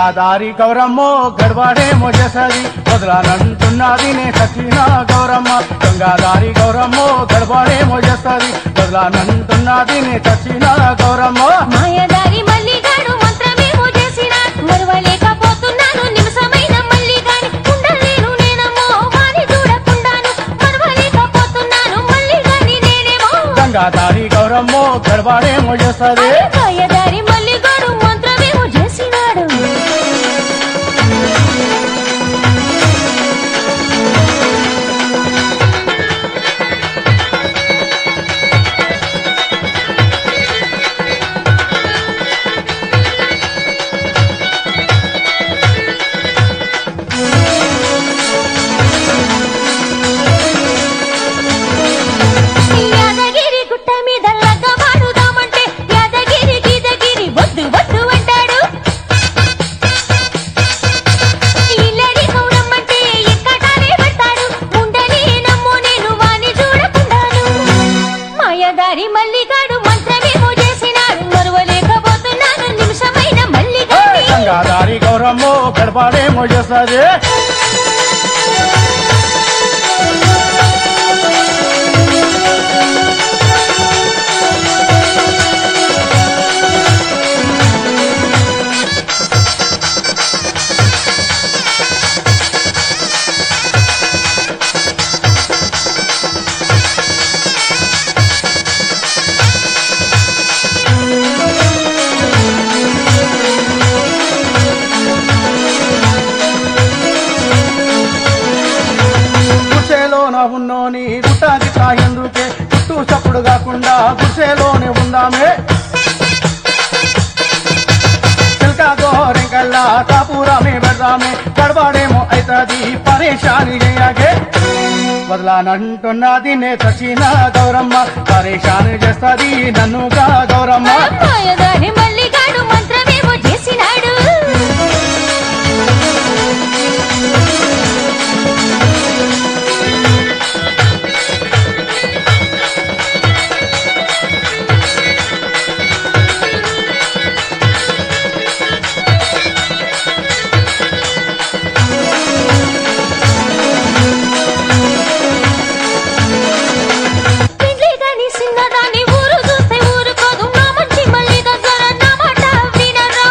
గంగాదారి గౌరమ్మో గడవాడే మోజసది వదలానంటున్నది నే సచిన గౌరమ్మ గంగాదారి గౌరమ్మో గడవాడే మోజసది వదలానంటున్నది నే సచిన గౌరమ్మ మాయదారి మల్లిగాడు మంత్రమేమో చేసిన మరవలేకపోతున్నాను నిమిషమైన మల్లిగాని ఉండలేను నేనమ్మో వాని చూడకుండాను మరవలేకపోతున్నాను మల్లిగాని నేనేమో గంగాదారి గౌరమ్మో గడవాడే మోజసది అరే మాయదారి మల్లిగాడు మంత్రమేమో చేసినాడు యాదగిరి గుట్ట మీద లగ్గ వాడుదామంటే యాదగిరి గీదగిరి వద్దు వద్దు అంటాడు ఇల్లడి కౌరమ్మంటే ఎక్కటానే పడతాడు ఉండని నమ్ము నేను వాని చూడకుండాను మాయదారి మల్లిగాడు మంత్రమేమో చేసినాడు మరువలేకపోతున్నాను నిమిషమైన మల్లిగాడి గంగాదారి గౌరమ్మో గడవాడే మోజసది గుడిసెలోన ఉన్నోని గుట్టాకి ఎందుకే చుట్టూ చప్పుడు కాకుండా గుడిసెలోనే ఉందామే చిల్కా గోరెంకల్లా కాపురామే పెడదామే గడవాడేమో అయితది పరేషాని చేయగే వదలానంటున్నది నే సచిన గౌరమ్మ పరేషాని చేస్తది నన్నుగా గౌరమ్మ మాయదారి మల్లిగాడు మంత్రమేమో చేసినాడు పెండ్లి గాని చిన్నదాన్ని ఊరు చూస్తే ఊరుకోదు నా మంచి మళ్ళీ దగ్గర నా మాట వినరా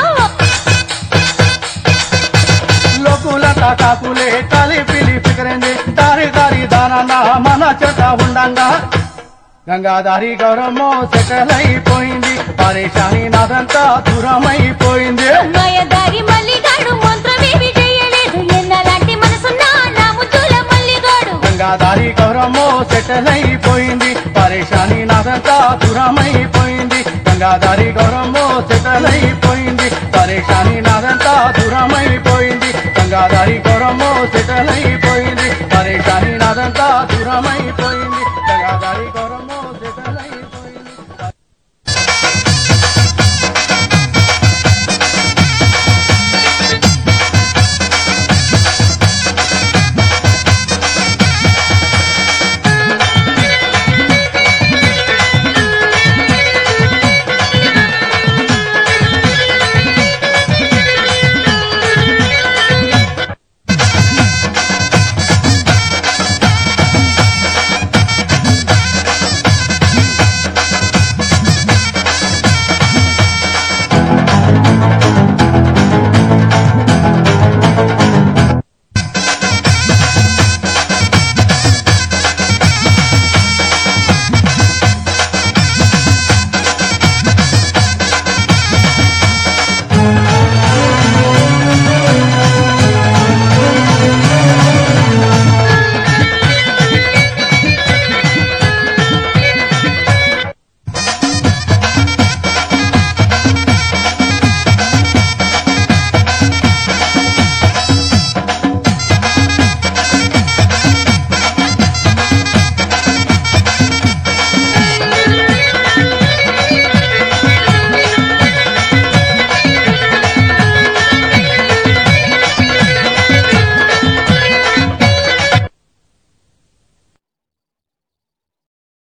లోకులత కాకులే కలిపిలి ఫికరింది దారి దారి దానన్న మన చెట ఉండంగా గంగాదారి గౌరమ్మో సెటిల్ అయిపోయింది పరేషాని నాదంతా దూరమైపోయింది మాయదారి మల్లిగాడు మంత్రమేమి చేయలేదు ఎన్నలాంటి మనసున్న నా ముద్దుల మల్లిగాడు గంగాదారి గౌరమ్మో సెటిల్ అయిపోయింది పరేషాని నాదంతా దూరమైపోయింది గంగాదారి గౌరమ్మో సెటిల్ అయిపోయింది పరేషాని నాదంతా దూరమైపోయింది గంగాదారి గౌరమ్మో సెటిల్